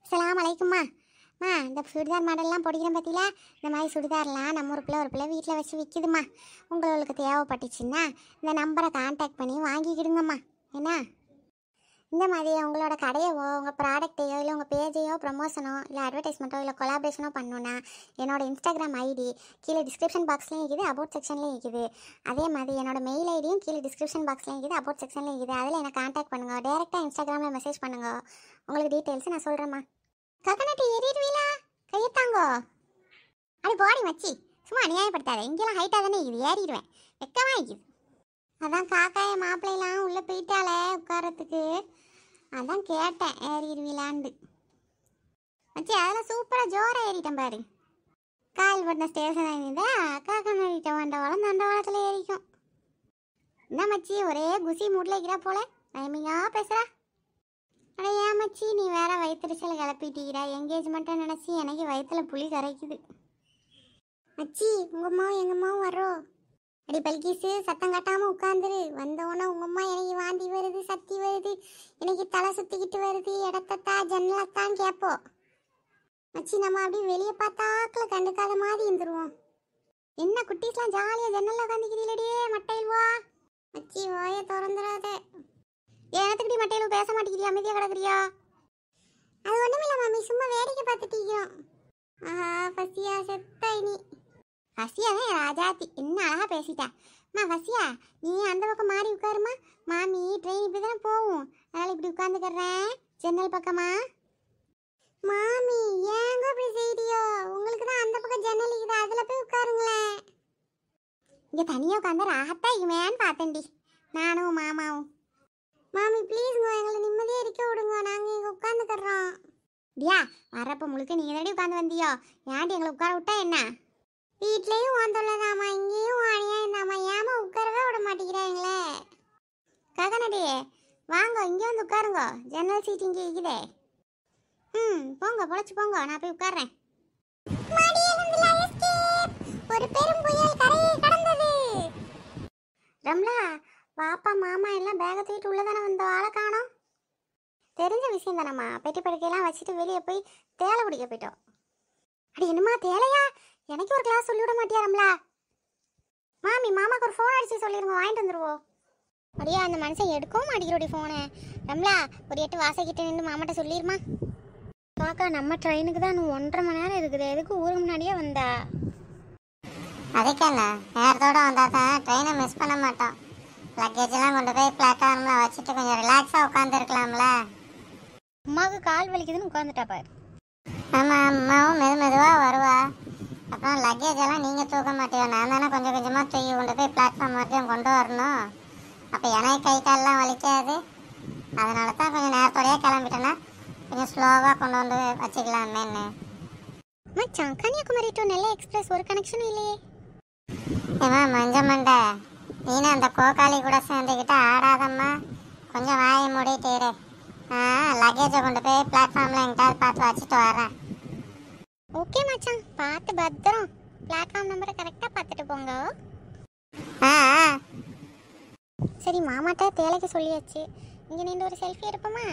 சலாம் அலைக்கும்மா மா இந்த சுடிதார் மாடல்லாம் பொடிக்கிறேன் பற்றில இந்த மாதிரி சுடிதார்லாம் நம்ம ஒரு பிள்ளை ஒரு பிள்ளை வீட்டில் வச்சு விற்கிதுமா உங்களுக்கு தேவைப்பட்டுச்சுன்னா இந்த நம்பரை கான்டாக்ட் பண்ணி வாங்கிக்கிடுங்கம்மா என்ன இந்த மாதிரி உங்களோட கடையவோ உங்கள் ப்ராடக்ட்டையோ இல்லை உங்கள் பேஜையோ ப்ரமோஷனோ இல்லை அட்வர்டைஸ்மெண்ட்டோ இல்லை கொலாபரேஷனோ பண்ணணுன்னா என்னோட இன்ஸ்டாகிராம் ஐடி கீழே டிஸ்கிரிப்ஷன் பாக்ஸ்லேயும் இருக்குது அபவுட் செக்ஷன்லேயும் இருக்குது அதே மாதிரி என்னோட மெயில் ஐடியும் கீழே டிஸ்கிரிப்ஷன் பாக்ஸ்லேயும் இருக்குது அபவுட் செக்ஷன்லேயும் இருக்குது அதில் என்னை கான்டாக்ட் பண்ணுங்கள் டேரெக்டாக இன்ஸ்டாகிராமில் மெசேஜ் பண்ணுங்கள் உங்களுக்கு டீட்டெயில்ஸ் நான் சொல்கிறேம்மா கக்கனட்டு ஏறிடுவீங்களா கையத்தாங்கோ அது பாடி மச்சி சும்மா அநியாயப்படுத்தாத இங்கெல்லாம் ஹைட்டாக தானே இருக்குது ஏறிடுவேன் வெக்கமா இருக்குது அதான் காக்காய மாப்பிள்ளைலாம் உள்ளே போயிட்டாலே உட்காரத்துக்கு அதான் கேட்டேன் ஏறிடுவீங்களான்னு மச்சி அதெல்லாம் சூப்பராக ஜோராக ஏறிட்டேன் பாரு கால் பண்ண ஸ்டேஷன் ஆகிருந்தா காக்கா நடிட்ட வண்டவாளம் தண்டவாளத்தில் ஏறிக்கும் என்ன மச்சி ஒரே குசி மூட்டில் இருக்கிறா போல டைமிங்கா பேசுகிறா அட ஏன் மச்சி நீ வேற வயிற்றுச்சல் கிளப்பிட்டீரா என்கேஜ்மெண்ட்டை நினச்சி எனக்கு வயிற்றுல புளி கரைக்குது மச்சி உங்கள் அம்மாவும் எங்கள் அம்மாவும் வர்றோம் அடி பல்கீஸு சத்தம் காட்டாமல் உட்காந்துரு வந்தவொடனே உங்கள் அம்மா எனக்கு வாந்தி வருது சக்தி வருது எனக்கு தலை சுற்றிக்கிட்டு வருது இடத்தத்தா ஜன்னலத்தான் கேட்போம் மச்சி நம்ம அப்படியே வெளியே பார்த்தாக்கில் கண்டுக்காத மாதிரி இருந்துருவோம் என்ன குட்டீஸ்லாம் ஜாலியாக ஜன்னலில் உட்காந்துக்கிறீங்களே மட்டையில் வா மச்சி வாயை திறந்துடாத ஏனத்துக்கிட்டி மட்டையில் பேச மாட்டேங்கிறியா அமைதியாக கிடக்குறியா அது ஒன்றுமில்ல மாமி சும்மா வேடிக்கை பார்த்துட்டு இருக்கிறோம் ஆஹா பசியா செத்த நீ பசியா தான் ராஜாத்தி என்ன அழகா பேசிட்டா அம்மா பசியா நீ அந்த பக்கம் மாறி உட்காருமா மாமி ட்ரெயின் இப்படி தானே போகும் அதனால இப்படி உட்காந்துக்கிறேன் ஜன்னல் பக்கமா மாமி ஏங்க இப்படி செய்றியோ உங்களுக்கு தான் அந்த பக்கம் ஜன்னல் இருக்குது அதில் போய் உட்காருங்களேன் இங்கே தனியாக உட்காந்து ராகத்தா இருக்குமேன்னு பார்த்தேன்டி நானும் மாமாவும் மாமி ப்ளீஸுங்க எங்களை நிம்மதியாக இருக்க விடுங்க நாங்கள் இங்கே உட்காந்துக்கிறோம் டியா வரப்போ முழுக்க நீங்கள் தானே உட்காந்து வந்தியோ ஏன்டி எங்களை உட்கார விட்டா என்ன வீட்லேயும் வந்துள்ளதாம்மா இங்கேயும் அநியாயம்தாம்மா ஏமா உட்காரவே விட மாட்டேங்கிறாங்களே ககனடி வாங்க இங்கே வந்து உட்காருங்க ஜன்னல் சீட் இங்கே இருக்குதே ம் போங்க பொழைச்சு போங்க நான் போய் உட்கார்றேன் ஒரு பெரும் புயல் கரையை கடந்தது ரம்லா வாப்பா மாமா எல்லாம் பேகை தூக்கிட்டு உள்ளதானே வந்த ஆளை காணோம் தெரிஞ்ச விஷயம் தானம்மா பெட்டி படுக்கையெல்லாம் வச்சுட்டு வெளியே போய் தேலை குடிக்க போயிட்டோம் அடி என்னம்மா தேலையா எனக்கு ஒரு கிளாஸ் சொல்லிவிட மாட்டியா ரம்லா மாமி மாமாக்கு ஒரு ஃபோன் அடிச்சு சொல்லிருங்க வாங்கிட்டு வந்துருவோம் அடியா அந்த மனுஷன் எடுக்கவும் மாட்டேங்கிறோடி ஃபோனை ரம்லா ஒரு எட்டு வாசக்கிட்ட நின்று மாமாட்ட சொல்லிருமா காக்கா நம்ம ட்ரெயினுக்கு தான் இன்னும் ஒன்றரை மணி நேரம் இருக்குது எதுக்கு ஊருக்கு முன்னாடியே வந்தா அதுக்கென்ன நேரத்தோட வந்தால் தான் ட்ரெயினை மிஸ் பண்ண மாட்டோம் லக்கேஜெல்லாம் கொண்டு போய் பிளாட்ஃபார்மில் வச்சுட்டு கொஞ்சம் ரிலாக்ஸாக உட்காந்துருக்கலாம்ல அம்மாவுக்கு கால் வலிக்குதுன்னு உட்காந்துட்டா பாரு ஆமாம் அம்மாவும் மெது மெதுவாக வருவா அப்புறம் லக்கேஜ் எல்லாம் நீங்கள் தூக்க மாட்டீங்க நான் தானே கொஞ்சம் கொஞ்சமாக தூக்கி கொண்டு போய் பிளாட்ஃபார்ம் வரைக்கும் கொண்டு வரணும் அப்போ எனக்கு கை கால்லாம் வலிக்காது அதனால தான் கொஞ்சம் நேரத்தோடயே கிளம்பிட்டேன்னா கொஞ்சம் ஸ்லோவாக கொண்டு வந்து வச்சுக்கலாமேன்னு மச்சான் கன்னியாகுமரி டு நெல்லை எக்ஸ்பிரஸ் ஒரு கனெக்ஷனும் இல்லையே ஏமா மஞ்ச மண்டை நீனும் அந்த கோகாளி கூட சேர்ந்துக்கிட்டு ஆடாதம்மா கொஞ்சம் வாயை மூடிட்டு இரு ஆ லக்கேஜை கொண்டு போய் பிளாட்ஃபார்மில் எங்கிட்டாவது பார்த்து வச்சுட்டு வரேன் ஓகே மச்சான் பார்த்து பத்திரம் பிளாட்ஃபார்ம் நம்பரை கரெக்டாக பார்த்துட்டு போங்க ஆ ஆ சரி மாமாட்ட தேலைக்கு சொல்லியாச்சு இங்கே நின்று ஒரு செல்ஃபி எடுப்போமா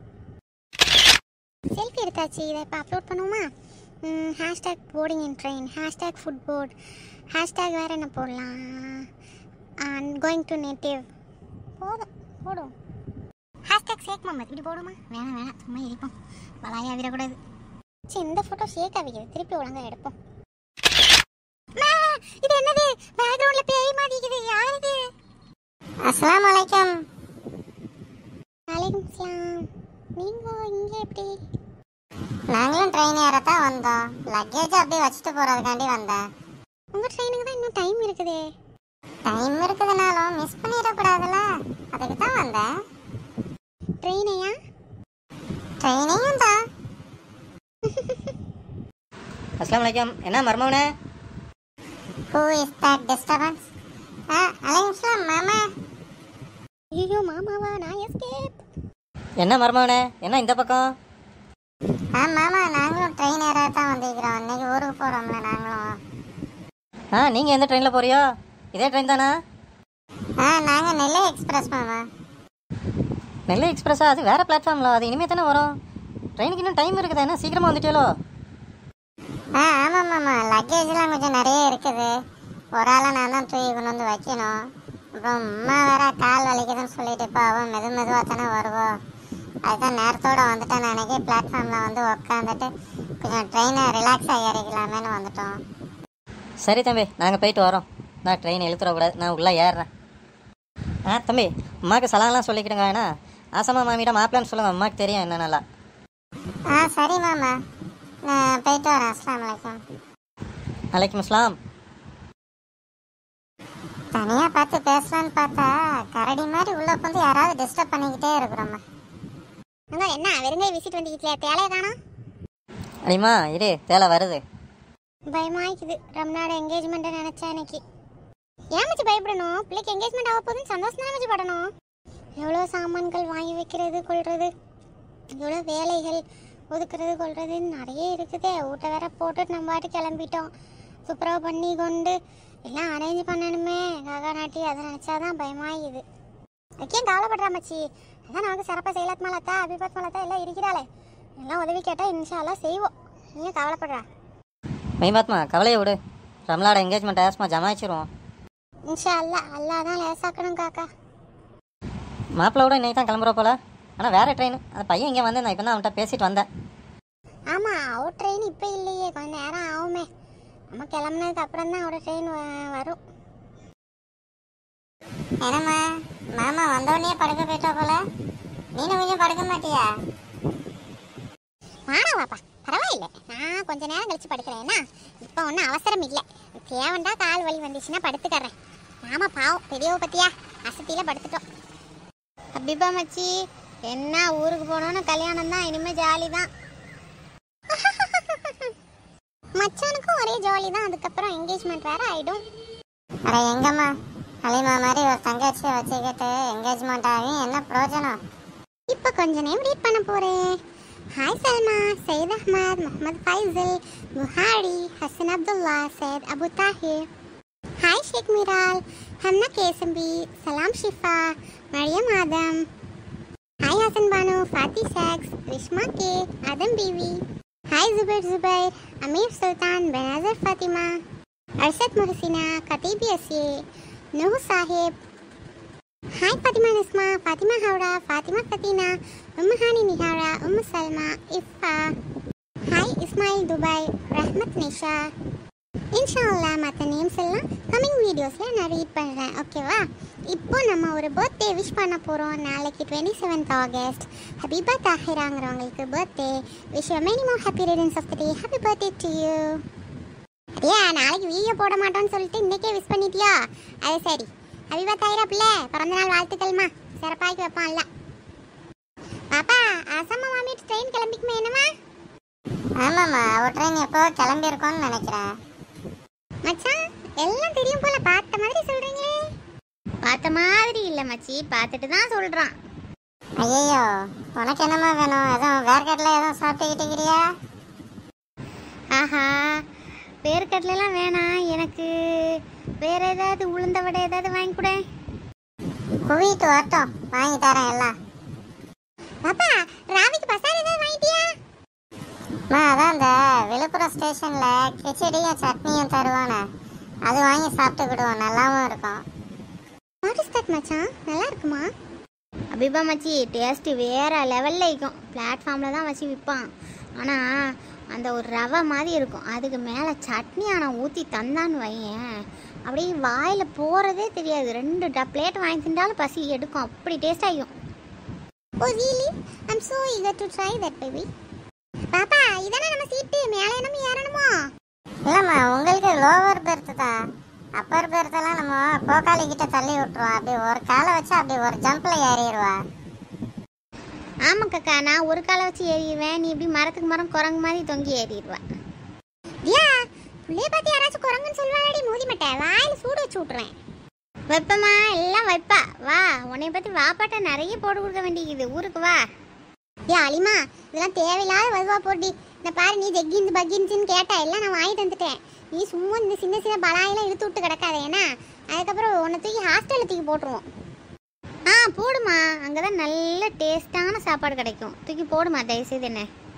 செல்ஃபி எடுத்தாச்சு இதை இப்போ அப்லோட் பண்ணுவோமா hashtag boarding in train hashtag food board hashtag வேறு என்ன போடலாம் கோயிங் டு நேட்டிவ் போதும் போடும் ஹேஷ்டேக் ஷேக் முகமது இப்படி போடுமா வேணாம் வேணாம் சும்மா இருப்போம் வளாயா விடக்கூடாது சரி இந்த ஃபோட்டோ ஷேக் ஆகிக்குது திருப்பி ஒழுங்கா எடுப்போம் அம்மா, இது என்னது பேக்ரவுண்ட்ல பேய் மாதிரிக்குது யார் இது அஸ்ஸலாமு அலைக்கும் வலைக்கும் சலாம் நீங்க இங்க எப்படி நாங்களும் ட்ரெயின் ஏறத்தான் வந்தோம் லக்கேஜ் அப்படியே வச்சுட்டு போகிறதுக்காண்டி வந்தேன் உங்க ட்ரெயினுக்கு தான் இன்னும் டைம் இருக்குதே டைம் இருக்குதுனாலும் மிஸ் பண்ணிடக்கூடாதுல்ல அதுக்கு தான் வந்தேன் ட்ரெயினையா ட்ரெயினையும் தான் அஸ்லாம் வலைக்கம் என்ன மர்மவனே ஹூ இஸ் தட் டிஸ்டர்பன்ஸ் ஆ அலைக்கும் சலாம் மாமா ஐயோ மாமாவா நான் எஸ்கேப் என்ன மர்மவனே என்ன இந்த பக்கம் ஆ மாமா நாங்களும் ட்ரெயின் ஏற தான் வந்திருக்கிறோம் இன்னைக்கு ஊருக்கு போகிறோம்ல நாங்களும் ஆ நீங்கள் எந்த ட்ரெயினில் போறியோ இதே ட்ரெயின் தானா ஆ நாங்கள் நெல்லை எக்ஸ்பிரஸ் மாமா நெல்லை எக்ஸ்பிரஸா அது வேறு பிளாட்ஃபார்மில் அது இனிமேல் தானே வரும் ட்ரெயினுக்கு இன்னும் டைம் இருக்குதா என்ன சீக்கிரமாக வந்துட்டியலோ ஆ ஆமாம் மாமா லக்கேஜ்லாம் கொஞ்சம் நிறைய இருக்குது ஒரு ஆளை நான் தான் தூக்கி கொண்டு வந்து வைக்கணும் அப்புறம் அம்மா வேற கால் வலிக்குதுன்னு சொல்லிட்டு இப்போ அவன் மெது மெதுவாக தானே வருவோம் அதுதான் நேரத்தோட வந்துட்டேன் நினைக்கி பிளாட்ஃபார்மில் வந்து உக்காந்துட்டு கொஞ்சம் ட்ரெயினை ரிலாக்ஸாக ஏறிக்கலாமேன்னு வந்துட்டோம் சரி தம்பி நாங்கள் போயிட்டு வரோம் நான் ட்ரெயின் இழுத்துறக்கூடாது நான் உள்ளே ஏறுறேன் ஆ தம்பி அம்மாவுக்கு சலாம்லாம் சொல்லிக்கிடுங்க ஏன்னா ஆசமா மாமியிடம் மாப்பிள்ளைன்னு சொல்லுங்க அம்மாவுக்கு தெரியும் என்னென்னலாம் ஆ சரி மாமா நான் போயிட்டு வரேன் அஸ்லாம் வலைக்கம் அலைக்கும் அஸ்லாம் தனியாக பார்த்து பேசலான்னு பார்த்தா கரடி மாதிரி உள்ள உட்காந்து யாராவது டிஸ்டர்ப் பண்ணிக்கிட்டே இருக்கிறோம்மா அங்க என்ன வெறுங்கை விசிட் வந்துக்கிட்டியா தேலையை காணோம் அடிமா இரு தேலை வருது பயமாயிக்குது ரம்னாட என்கேஜ்மெண்ட்டை நினைச்சா எனக்கு ஏன் மச்சி பயப்படணும் பிள்ளைக்கு என்கேஜ்மெண்ட் ஆக போகுதுன்னு சந்தோஷம் தான் மச்சி படணும் எவ்வளோ சாமான்கள் வாங்கி வைக்கிறது கொள்றது எவ்வளோ வேலைகள் ஒதுக்குறது கொள்றதுன்னு நிறைய இருக்குதே ஊட்ட வேற போட்டு நம்ம பாட்டு கிளம்பிட்டோம் சூப்பராக பண்ணி கொண்டு எல்லாம் அரேஞ்ச் பண்ணணுமே காக்கா நாட்டி அதை நினச்சாதான் பயமாயிது அதுக்கேன் கவலைப்படுறா மச்சி அதான் நமக்கு சிறப்பாக செய்யலாத் மலத்தா அபிபத் மலத்தா எல்லாம் இருக்கிறாளே எல்லாம் உதவி கேட்டால் இன்ஷால்லாம் செய்வோம் நீயும் கவலைப்படுறா மைமாத்மா கவலையை விடு ரம்லாட என்கேஜ்மெண்ட் ஆஸ்மா ஜமாய்ச்சிருவோம் இன்ஷா அல்லா அல்லா தான் லேசாக்கணும் காக்கா மாப்பிள்ளோட இன்னைக்கு தான் கிளம்புற போல ஆனால் வேற ட்ரெயின் அந்த பையன் இங்கே வந்து நான் இப்போ தான் அவன்கிட்ட பேசிட்டு வந்தேன் ஆமாம் அவுட் ட்ரெயின் இப்போ இல்லையே கொஞ்ச நேரம் ஆகுமே நம்ம கிளம்புனதுக்கு அப்புறம் தான் அவரோட ட்ரெயின் வரும் என்னம்மா மாமா வந்தோடனே படுக்க போயிட்டா போல நீனும் கொஞ்சம் படுக்க மாட்டியா வாடா வாப்பா பரவாயில்ல நான் கொஞ்ச நேரம் கழிச்சு படுக்கிறேன்னா இப்போ ஒன்றும் அவசரம் இல்லை தேவண்டா கால் வலி வந்துச்சுன்னா படுத்துக்கறேன் ஆமா பாவம் பெரியவ பத்தியா அசத்தியில் படுத்துட்டோம் அபிபா மச்சி என்ன ஊருக்கு போனோன்னு கல்யாணம் தான் இனிமே ஜாலி தான் மச்சானுக்கும் ஒரே ஜாலி தான் அதுக்கப்புறம் என்கேஜ்மெண்ட் வேற ஆயிடும் அட எங்கம்மா அலிமா மாதிரி ஒரு தங்கச்சியை வச்சுக்கிட்டு என்கேஜ்மெண்ட் ஆகி என்ன பிரயோஜனம் இப்போ கொஞ்ச நேரம் ரீட் பண்ண போறேன் ஹாய் சல்மா சையத் அஹ்மத் முகமது ஃபைசல் புஹாரி ஹசன் அப்துல்லா சையத் அபு தாஹிர் ஹாய் ஷேக் மிரால் ஹம்னா கேசம்பி சலாம் ஷிஃபா மரியம் ஆதம் ஹாய் ஹசன் பானு ஃபாத்தி சாக்ஸ் ரிஷ்மா கே ஆதம் பிவி ஹாய் ஜுபைர் ஜுபைர் அமீர் சுல்தான் பெனாசர் ஃபாத்திமா அர்ஷத் முஹசினா கதீபி அசியே நூஹ் சாஹிப் ஹாய் ஃபாத்திமா நிஸ்மா ஃபாத்திமா ஹவுடா ஃபாத்திமா ஃபத்தீனா உம்மு ஹானி நிஹாரா உம்மு சல்மா இஃபா ஹாய் இஸ்மாயில் துபாய் ரஹ்மத் நிஷா இன்ஷா அல்லா மற்ற நேம்ஸ் எல்லாம் கம்மிங் வீடியோஸில் நான் ரீட் பண்ணுறேன் ஓகேவா இப்போ நம்ம ஒரு பர்த்டே விஷ் பண்ண போகிறோம் நாளைக்கு டுவெண்ட்டி செவன்த் ஆகஸ்ட் ஹபீபா தாஹிராங்கிறவங்களுக்கு birthday wish many more happy returns of the day happy birthday to you அப்படியா நாளைக்கு வீடியோ போட மாட்டோம்னு சொல்லிட்டு இன்னைக்கே விஷ் பண்ணிட்டியா அது சரி ஹபீபா தாயிரா பிள்ளை பிறந்த நாள் வாழ்த்துக்கள்மா சிறப்பாக்கி வைப்பான்ல பாப்பா அசம்மா மாமி ட்ரெயின் கிளம்பிக்குமே என்னமா ஆமாம்மா ஒரு ட்ரெயின் எப்போ கிளம்பியிருக்கோன்னு நினைக்கிறேன் மச்சான் எல்லாம் தெரியும் போல பார்த்த மாதிரி சொல்றீங்களே பார்த்த மாதிரி இல்ல மச்சி பார்த்துட்டு தான் சொல்றான் ஐயோ உனக்கு என்னம்மா வேணும் எதுவும் வேர்க்கட்டில் எதுவும் சாப்பிட்டுக்கிட்டு இருக்கிறியா ஆஹா வேர்க்கடலாம் வேணாம் எனக்கு வேற ஏதாவது உளுந்த வடை ஏதாவது வாங்கி கொடு குவிட்டு வரட்டும் வாங்கி தரேன் எல்லாம் பாப்பா ராவிக்கு பசார் ஏதாவது வாங்கிட்டியா அம்மா அதான் இந்த விழுப்புரம் ஸ்டேஷனில் கிச்சடியும் சட்னியும் தருவானே அது வாங்கி சாப்பிட்டுக்கிடுவோம் நல்லாவும் இருக்கும் வாட் இஸ் தட் மச்சான் நல்லா இருக்குமா அபிபா மச்சி டேஸ்ட் வேற லெவல்ல இருக்கும் பிளாட்ஃபார்ம்ல தான் வச்சு விற்பான் ஆனா அந்த ஒரு ரவை மாதிரி இருக்கும் அதுக்கு மேலே சட்னி ஆனால் ஊற்றி தந்தான்னு வையேன் அப்படியே வாயில் போகிறதே தெரியாது ரெண்டு ட பிளேட் வாங்கி தின்றாலும் பசி எடுக்கும் அப்படி டேஸ்ட் ஆகும் oh really I'm so eager to try that baby பாப்பா இதானே நம்ம சீட்டு மேலே என்னமோ ஏறணுமோ இல்லைம்மா உங்களுக்கு லோவர் பெர்த்து தான் அப்பர் பெர்த்தெல்லாம் நம்ம கோக்காளி கிட்ட தள்ளி விட்டுருவோம் அப்படி ஒரு காலை வச்சு அப்படி ஒரு ஜம்பில் ஏறிடுவா ஆமாக்கக்கா நான் ஒரு காலை வச்சு ஏறிடுவேன் நீ இப்படி மரத்துக்கு மரம் குரங்கு மாதிரி தொங்கி ஏறிடுவேன் தியா புள்ளைய பார்த்து யாராச்சும் குரங்குன்னு சொல்லுவாடி மோதி மாட்டேன் வாயில் சூடு வச்சு விட்றேன் வைப்பமா எல்லாம் வைப்பா வா உன்னை பற்றி வாப்பாட்ட நிறைய போட்டு கொடுக்க வேண்டியது ஊருக்கு வா ஏ அலிமா இதெல்லாம் தேவையில்லாத வருவா போட்டி இந்த பாரு நீ ஜெக்கின்ஸ் பக்கின்ஸ்னு கேட்டா எல்லாம் நான் வாங்கி தந்துட்டேன் நீ சும்மா இந்த சின்ன சின்ன பலாயெல்லாம் இழுத்து விட்டு கிடக்காத ஏன்னா அதுக்கப்புறம் உன்னை தூக்கி ஹாஸ்டலில் தூக்கி போட்டுருவோம் ஆ போடுமா அங்கே தான் நல்ல டேஸ்டான சாப்பாடு கிடைக்கும் தூக்கி போடுமா தயவுசெய்து என்ன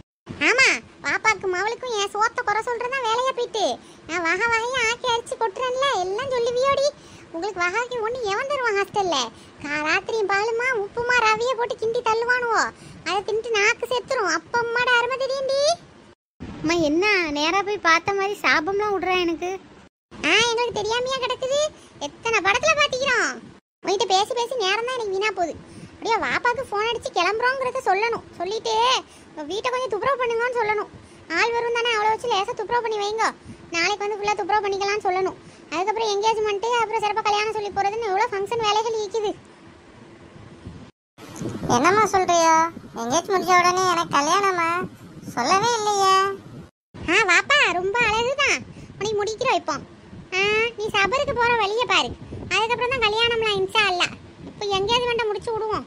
அவளுக்கும் அவளுக்கும் என் சோத்த குறை சொல்றதா வேலையா போயிட்டு நான் வகை வகையா ஆக்கி அரிச்சு கொட்டுறேன்ல எல்லாம் சொல்லுவியோடி உங்களுக்கு வகைக்கு ஒன்று எவன் தருவான் ஹாஸ்டல்ல கா ராத்திரியும் பாலுமா உப்புமா ரவியை போட்டு கிண்டி தள்ளுவானுவோ அதை தின்ட்டு நாக்கு செத்துரும் அப்பம்மாட அருமை தெரியும்டி அம்மா என்ன நேரா போய் பார்த்த மாதிரி சாபம்லாம் விடுறேன் எனக்கு ஆ எங்களுக்கு தெரியாமையா கிடக்குது எத்தனை படத்துல பாத்திக்கிறோம் உங்ககிட்ட பேசி பேசி நேரம் தான் எனக்கு வீணா போகுது அப்படியே வாப்பாக்கு ஃபோன் அடிச்சு கிளம்புறோங்கிறத சொல்லணும் சொல்லிட்டு வீட்டை கொஞ்சம் துப்புரவு பண்ணுங்கன்னு சொல்லணும் ஆள் வரும் தானே அவ்வளோ வச்சு லேசாக துப்புரவு பண்ணி வைங்க நாளைக்கு வந்து ஃபுல்லாக துப்புரவு பண்ணிக்கலாம்னு சொல்லணும் அதுக்கப்புறம் என்கேஜ்மெண்ட்டு அப்புறம் சிறப்பாக கல்யாணம் சொல்லி போகிறதுன்னு எவ்வளோ ஃபங்க்ஷன் வேலைகள் இருக்குது என்னம்மா சொல்றியோ எங்கேஜ் முடிஞ்ச உடனே எனக்கு கல்யாணமா சொல்லவே இல்லையே ஆ வாப்பா ரொம்ப அழகுதான் உனக்கு முடிக்கிறோம் இப்போ ஆ நீ சபருக்கு போற வழியை பாரு அதுக்கப்புறம் தான் கல்யாணம்லாம் இன்ஷா அல்ல இப்போ எங்கேயாவது முடிச்சு விடுவோம்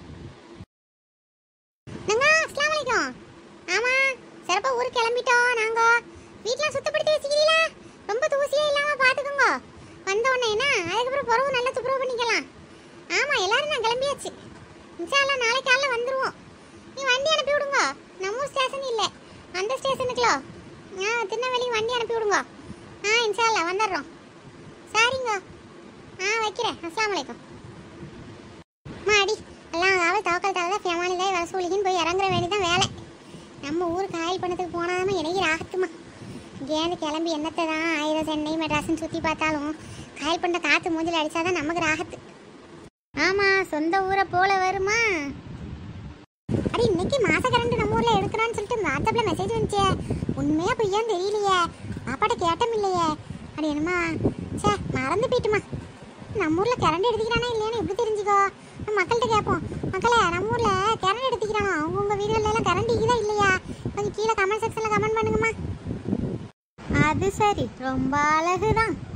நாங்க அஸ்லாம் வலைக்கும் ஆமா சிறப்பா ஊருக்கு கிளம்பிட்டோம் நாங்க வீட்லாம் சுத்தப்படுத்தி வச்சுக்கிறீங்களா ரொம்ப தூசியே இல்லாம பாத்துக்கோங்க வந்த உடனே என்ன அதுக்கப்புறம் பிறகு நல்லா துப்புரவு பண்ணிக்கலாம் ஆமா எல்லாரும் நான் கிளம்பியாச்சு இன்ஷா அல்லா நாளைக்கு காலைல வந்துருவோம் நீ வண்டி அனுப்பி விடுங்க நம்ம ஊர் ஸ்டேஷன் இல்லை அந்த ஸ்டேஷனுக்குலோ ஆ திருநெல்வேலி வண்டி அனுப்பி விடுங்க ஆ இன்ஷா அல்லா வந்துடுறோம் சரிங்க ஆ வைக்கிறேன் அஸ்ஸலாமு அலைக்கும் மாடி எல்லாம் அதாவது தவக்கல் தவிர ஃபெமானிதாய் வசூலிக்குன்னு போய் இறங்குற வேண்டியதான் வேலை நம்ம ஊர் காயல் பண்ணத்துக்கு போனாலும் எனக்கு ராகத்துமா இங்கேருந்து கிளம்பி என்னத்தை தான் ஆயிரம் சென்னை மெட்ராஸ்னு சுற்றி பார்த்தாலும் காயல் பண்ண காற்று மூஞ்சில் அடித்தாதான் நமக்கு ராகத்து ஆமாம் சொந்த ஊரை போல வருமா அடி இன்னைக்கு மாச கரண்ட் நம்ம ஊர்ல எடுக்கிறான்னு சொல்லிட்டு வாட்ஸ்அப்ல மெசேஜ் வந்துச்சே உண்மையா பொய்யான்னு தெரியலையே பாப்பாட்ட கேட்டம் இல்லையே அடி என்னமா சே மறந்து போயிட்டுமா நம்ம ஊர்ல கரண்ட் எடுத்துக்கிறானா இல்லையான்னு எப்படி தெரிஞ்சுக்கோ நம்ம மக்கள்கிட்ட கேட்போம் மக்களே நம்ம ஊர்ல கரண்ட் எடுத்துக்கிறானா அவங்கவுங்க வீடுகள்ல எல்லாம் கரண்ட் இருக்குதா இல்லையா கொஞ்சம் கீழே கமெண்ட் செக்ஷன்ல கமெண்ட் பண்ணுங்கம்மா அது சரி ரொம்ப அழகுதான்